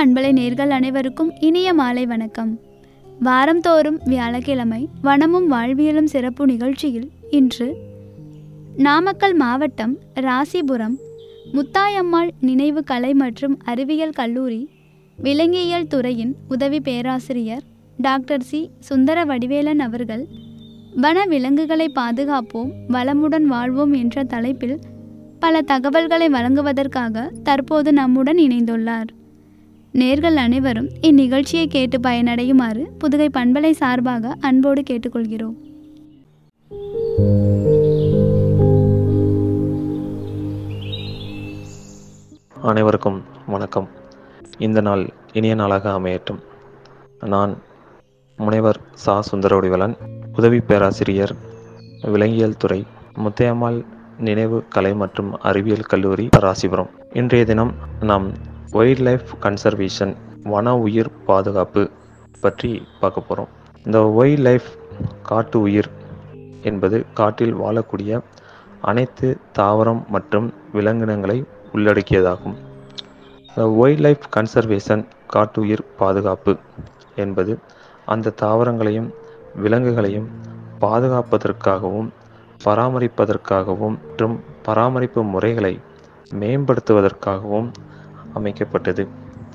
பண்பலை நேர்கள் அனைவருக்கும் இனிய மாலை வணக்கம் வாரந்தோறும் வியாழக்கிழமை வனமும் வாழ்வியலும் சிறப்பு நிகழ்ச்சியில் இன்று நாமக்கல் மாவட்டம் ராசிபுரம் முத்தாயம்மாள் நினைவு கலை மற்றும் அறிவியல் கல்லூரி விலங்கியல் துறையின் உதவி பேராசிரியர் டாக்டர் சி சுந்தர வடிவேலன் அவர்கள் வன விலங்குகளை பாதுகாப்போம் வளமுடன் வாழ்வோம் என்ற தலைப்பில் பல தகவல்களை வழங்குவதற்காக தற்போது நம்முடன் இணைந்துள்ளார் நேர்கள் அனைவரும் இந்நிகழ்ச்சியை கேட்டு பயனடையுமாறு புதுகை பண்பலை சார்பாக அன்போடு கேட்டுக்கொள்கிறோம் அனைவருக்கும் வணக்கம் இந்த நாள் இனிய நாளாக அமையட்டும் நான் முனைவர் சா சுந்தரவடிவலன் உதவி பேராசிரியர் விலங்கியல் துறை முத்தையம்மாள் நினைவு கலை மற்றும் அறிவியல் கல்லூரி ராசிபுரம் இன்றைய தினம் நாம் வைல்ட் லைஃப் கன்சர்வேஷன் வன உயிர் பாதுகாப்பு பற்றி பார்க்க போகிறோம் இந்த வைல்ட் லைஃப் காட்டு உயிர் என்பது காட்டில் வாழக்கூடிய அனைத்து தாவரம் மற்றும் விலங்கினங்களை உள்ளடக்கியதாகும் வைல்ட் லைஃப் கன்சர்வேஷன் காட்டுயிர் பாதுகாப்பு என்பது அந்த தாவரங்களையும் விலங்குகளையும் பாதுகாப்பதற்காகவும் பராமரிப்பதற்காகவும் மற்றும் பராமரிப்பு முறைகளை மேம்படுத்துவதற்காகவும் அமைக்கப்பட்டது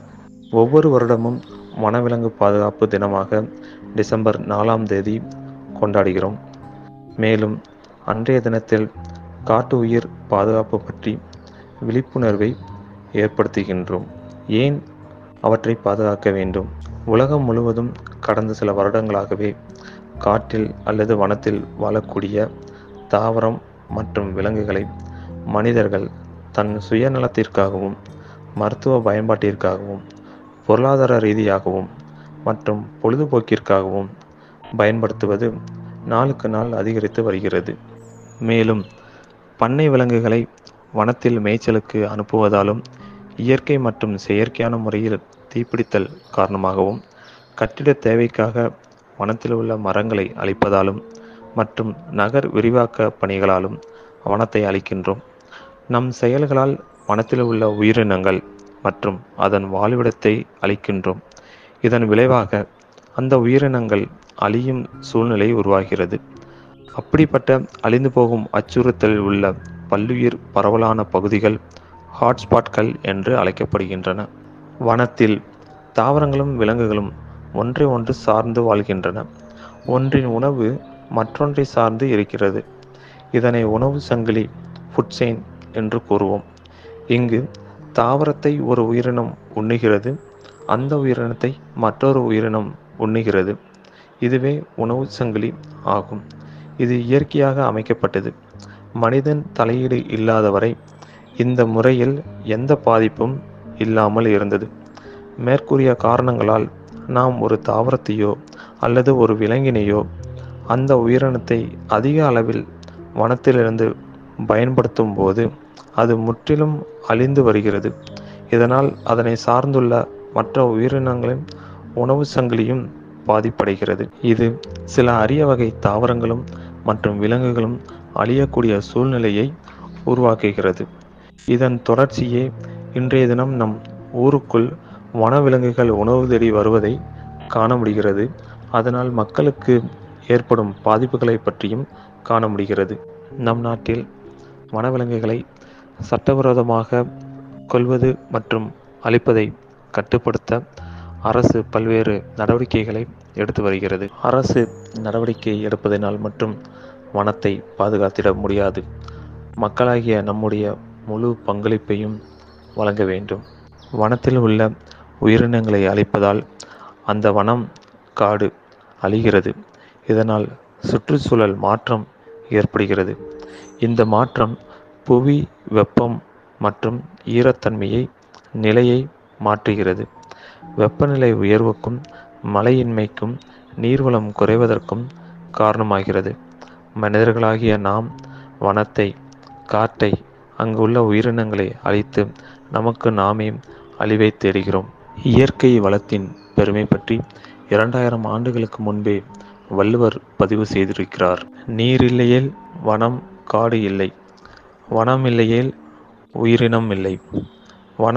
ஒவ்வொரு வருடமும் வனவிலங்கு பாதுகாப்பு தினமாக டிசம்பர் நாலாம் தேதி கொண்டாடுகிறோம் மேலும் அன்றைய தினத்தில் காட்டு உயிர் பாதுகாப்பு பற்றி விழிப்புணர்வை ஏற்படுத்துகின்றோம் ஏன் அவற்றை பாதுகாக்க வேண்டும் உலகம் முழுவதும் கடந்த சில வருடங்களாகவே காட்டில் அல்லது வனத்தில் வாழக்கூடிய தாவரம் மற்றும் விலங்குகளை மனிதர்கள் தன் சுயநலத்திற்காகவும் மருத்துவ பயன்பாட்டிற்காகவும் பொருளாதார ரீதியாகவும் மற்றும் பொழுதுபோக்கிற்காகவும் பயன்படுத்துவது நாளுக்கு நாள் அதிகரித்து வருகிறது மேலும் பண்ணை விலங்குகளை வனத்தில் மேய்ச்சலுக்கு அனுப்புவதாலும் இயற்கை மற்றும் செயற்கையான முறையில் தீப்பிடித்தல் காரணமாகவும் கட்டிட தேவைக்காக வனத்தில் உள்ள மரங்களை அழிப்பதாலும் மற்றும் நகர் விரிவாக்க பணிகளாலும் வனத்தை அழிக்கின்றோம் நம் செயல்களால் வனத்தில் உள்ள உயிரினங்கள் மற்றும் அதன் வாழ்விடத்தை அழிக்கின்றோம் இதன் விளைவாக அந்த உயிரினங்கள் அழியும் சூழ்நிலை உருவாகிறது அப்படிப்பட்ட அழிந்து போகும் அச்சுறுத்தலில் உள்ள பல்லுயிர் பரவலான பகுதிகள் ஹாட்ஸ்பாட்கள் என்று அழைக்கப்படுகின்றன வனத்தில் தாவரங்களும் விலங்குகளும் ஒன்றை ஒன்று சார்ந்து வாழ்கின்றன ஒன்றின் உணவு மற்றொன்றை சார்ந்து இருக்கிறது இதனை உணவு சங்கிலி ஃபுட் செயின் என்று கூறுவோம் இங்கு தாவரத்தை ஒரு உயிரினம் உண்ணுகிறது அந்த உயிரினத்தை மற்றொரு உயிரினம் உண்ணுகிறது இதுவே உணவு சங்கிலி ஆகும் இது இயற்கையாக அமைக்கப்பட்டது மனிதன் தலையீடு இல்லாதவரை இந்த முறையில் எந்த பாதிப்பும் இல்லாமல் இருந்தது மேற்கூறிய காரணங்களால் நாம் ஒரு தாவரத்தையோ அல்லது ஒரு விலங்கினையோ அந்த உயிரினத்தை அதிக அளவில் வனத்திலிருந்து பயன்படுத்தும் போது அது முற்றிலும் அழிந்து வருகிறது இதனால் அதனை சார்ந்துள்ள மற்ற உயிரினங்களின் உணவு சங்கிலியும் பாதிப்படைகிறது இது சில அரிய வகை தாவரங்களும் மற்றும் விலங்குகளும் அழியக்கூடிய சூழ்நிலையை உருவாக்குகிறது இதன் தொடர்ச்சியே இன்றைய தினம் நம் ஊருக்குள் வனவிலங்குகள் உணவு தேடி வருவதை காண முடிகிறது அதனால் மக்களுக்கு ஏற்படும் பாதிப்புகளை பற்றியும் காண முடிகிறது நம் நாட்டில் வனவிலங்குகளை சட்டவிரோதமாக கொல்வது மற்றும் அழிப்பதை கட்டுப்படுத்த அரசு பல்வேறு நடவடிக்கைகளை எடுத்து வருகிறது அரசு நடவடிக்கை எடுப்பதனால் மட்டும் வனத்தை பாதுகாத்திட முடியாது மக்களாகிய நம்முடைய முழு பங்களிப்பையும் வழங்க வேண்டும் வனத்தில் உள்ள உயிரினங்களை அழிப்பதால் அந்த வனம் காடு அழிகிறது இதனால் சுற்றுச்சூழல் மாற்றம் ஏற்படுகிறது இந்த மாற்றம் புவி வெப்பம் மற்றும் ஈரத்தன்மையை நிலையை மாற்றுகிறது வெப்பநிலை உயர்வுக்கும் மழையின்மைக்கும் நீர்வளம் குறைவதற்கும் காரணமாகிறது மனிதர்களாகிய நாம் வனத்தை காட்டை அங்குள்ள உயிரினங்களை அழித்து நமக்கு நாமே அழிவை தேடுகிறோம் இயற்கை வளத்தின் பெருமை பற்றி இரண்டாயிரம் ஆண்டுகளுக்கு முன்பே வள்ளுவர் பதிவு செய்திருக்கிறார் நீர் இல்லையேல் வனம் காடு இல்லை வனம் இல்லையேல் உயிரினம் இல்லை வனம்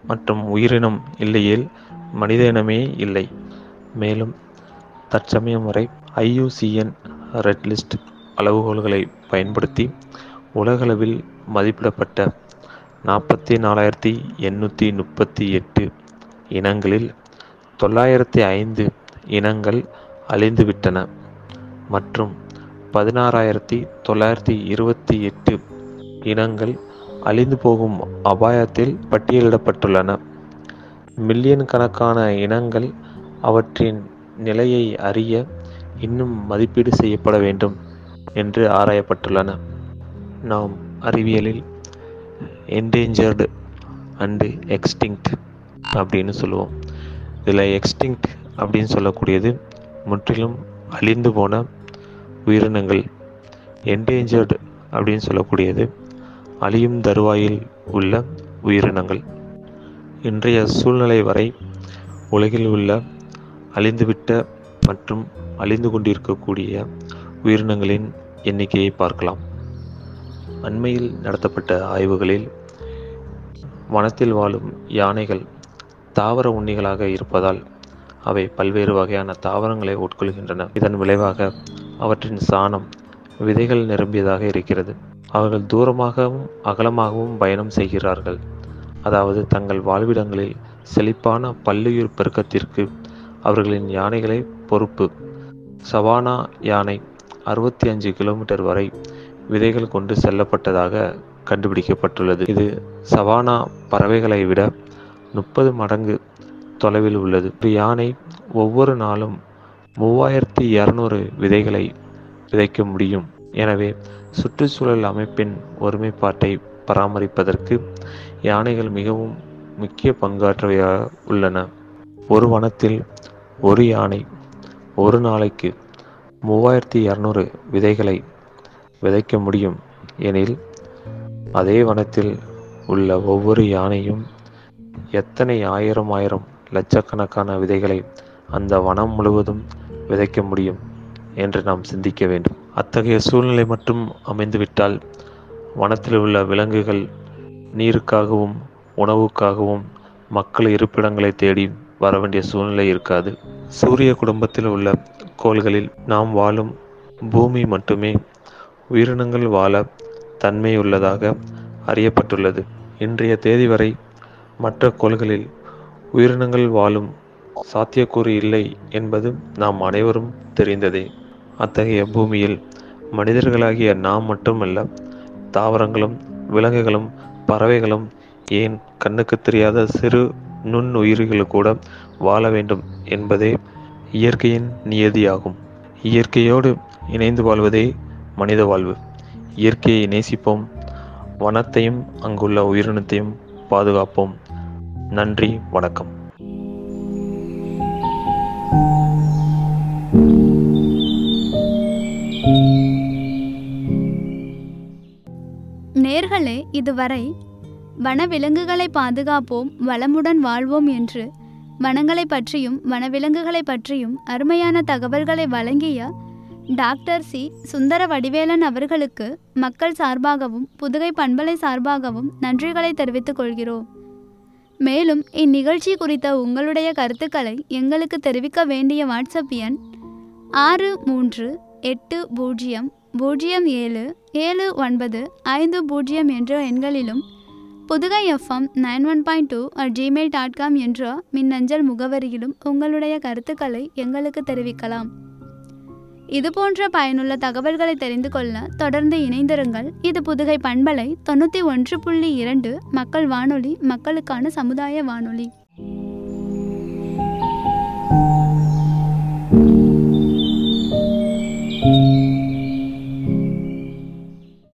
மற்றும் உயிரினம் இல்லையேல் மனித இனமே இல்லை மேலும் தற்சமயம் வரை ஐயூசிஎன் ரெட் லிஸ்ட் அளவுகோல்களை பயன்படுத்தி உலகளவில் மதிப்பிடப்பட்ட நாற்பத்தி நாலாயிரத்தி எண்ணூற்றி முப்பத்தி எட்டு இனங்களில் தொள்ளாயிரத்தி ஐந்து இனங்கள் அழிந்துவிட்டன மற்றும் பதினாறாயிரத்தி தொள்ளாயிரத்தி இருபத்தி எட்டு இனங்கள் அழிந்து போகும் அபாயத்தில் பட்டியலிடப்பட்டுள்ளன மில்லியன் கணக்கான இனங்கள் அவற்றின் நிலையை அறிய இன்னும் மதிப்பீடு செய்யப்பட வேண்டும் என்று ஆராயப்பட்டுள்ளன நாம் அறிவியலில் என்டேஞ்சர்டு அண்டு எக்ஸ்டிங்க்ட் அப்படின்னு சொல்லுவோம் இதில் எக்ஸ்டிங்க்ட் அப்படின்னு சொல்லக்கூடியது முற்றிலும் அழிந்து போன உயிரினங்கள் என்டேஞ்சர்டு அப்படின்னு சொல்லக்கூடியது அழியும் தருவாயில் உள்ள உயிரினங்கள் இன்றைய சூழ்நிலை வரை உலகில் உள்ள அழிந்துவிட்ட மற்றும் அழிந்து கொண்டிருக்கக்கூடிய உயிரினங்களின் எண்ணிக்கையை பார்க்கலாம் அண்மையில் நடத்தப்பட்ட ஆய்வுகளில் வனத்தில் வாழும் யானைகள் தாவர உண்ணிகளாக இருப்பதால் அவை பல்வேறு வகையான தாவரங்களை உட்கொள்கின்றன இதன் விளைவாக அவற்றின் சாணம் விதைகள் நிரம்பியதாக இருக்கிறது அவர்கள் தூரமாகவும் அகலமாகவும் பயணம் செய்கிறார்கள் அதாவது தங்கள் வாழ்விடங்களில் செழிப்பான பல்லுயிர் பெருக்கத்திற்கு அவர்களின் யானைகளே பொறுப்பு சவானா யானை அறுபத்தி அஞ்சு கிலோமீட்டர் வரை விதைகள் கொண்டு செல்லப்பட்டதாக கண்டுபிடிக்கப்பட்டுள்ளது இது சவானா பறவைகளை விட முப்பது மடங்கு தொலைவில் உள்ளது ஒரு யானை ஒவ்வொரு நாளும் மூவாயிரத்தி இரநூறு விதைகளை விதைக்க முடியும் எனவே சுற்றுச்சூழல் அமைப்பின் ஒருமைப்பாட்டை பராமரிப்பதற்கு யானைகள் மிகவும் முக்கிய பங்காற்றவையாக உள்ளன ஒரு வனத்தில் ஒரு யானை ஒரு நாளைக்கு மூவாயிரத்தி இரநூறு விதைகளை விதைக்க முடியும் எனில் அதே வனத்தில் உள்ள ஒவ்வொரு யானையும் எத்தனை ஆயிரம் ஆயிரம் லட்சக்கணக்கான விதைகளை அந்த வனம் முழுவதும் விதைக்க முடியும் என்று நாம் சிந்திக்க வேண்டும் அத்தகைய சூழ்நிலை மட்டும் அமைந்துவிட்டால் வனத்தில் உள்ள விலங்குகள் நீருக்காகவும் உணவுக்காகவும் மக்கள் இருப்பிடங்களை தேடி வர வேண்டிய சூழ்நிலை இருக்காது சூரிய குடும்பத்தில் உள்ள கோள்களில் நாம் வாழும் பூமி மட்டுமே உயிரினங்கள் வாழ தன்மையுள்ளதாக அறியப்பட்டுள்ளது இன்றைய தேதி வரை மற்ற கோள்களில் உயிரினங்கள் வாழும் சாத்தியக்கூறு இல்லை என்பது நாம் அனைவரும் தெரிந்ததே அத்தகைய பூமியில் மனிதர்களாகிய நாம் மட்டுமல்ல தாவரங்களும் விலங்குகளும் பறவைகளும் ஏன் கண்ணுக்கு தெரியாத சிறு நுண்ணுயிரிகள் கூட வாழ வேண்டும் என்பதே இயற்கையின் நியதியாகும் இயற்கையோடு இணைந்து வாழ்வதே மனித வாழ்வு இயற்கையை நேசிப்போம் வனத்தையும் அங்குள்ள உயிரினத்தையும் பாதுகாப்போம் நன்றி வணக்கம் நேர்களே இதுவரை வனவிலங்குகளை பாதுகாப்போம் வளமுடன் வாழ்வோம் என்று வனங்களை பற்றியும் வனவிலங்குகளை பற்றியும் அருமையான தகவல்களை வழங்கிய டாக்டர் சி சுந்தர வடிவேலன் அவர்களுக்கு மக்கள் சார்பாகவும் புதுகை பண்பலை சார்பாகவும் நன்றிகளை தெரிவித்துக் கொள்கிறோம் மேலும் இந்நிகழ்ச்சி குறித்த உங்களுடைய கருத்துக்களை எங்களுக்கு தெரிவிக்க வேண்டிய வாட்ஸ்அப் எண் ஆறு மூன்று எட்டு பூஜ்ஜியம் பூஜ்ஜியம் ஏழு ஏழு ஒன்பது ஐந்து பூஜ்ஜியம் என்ற எண்களிலும் Pudhugai F M nine one point two at Gmail dot com என்ற மின்னஞ்சல் முகவரியிலும் உங்களுடைய கருத்துக்களை எங்களுக்கு தெரிவிக்கலாம் இதுபோன்ற பயனுள்ள தகவல்களை தெரிந்து கொள்ள தொடர்ந்து இணைந்திருங்கள் இது புதுகை பண்பலை தொண்ணூற்றி ஒன்று புள்ளி இரண்டு மக்கள் வானொலி மக்களுக்கான சமுதாய வானொலி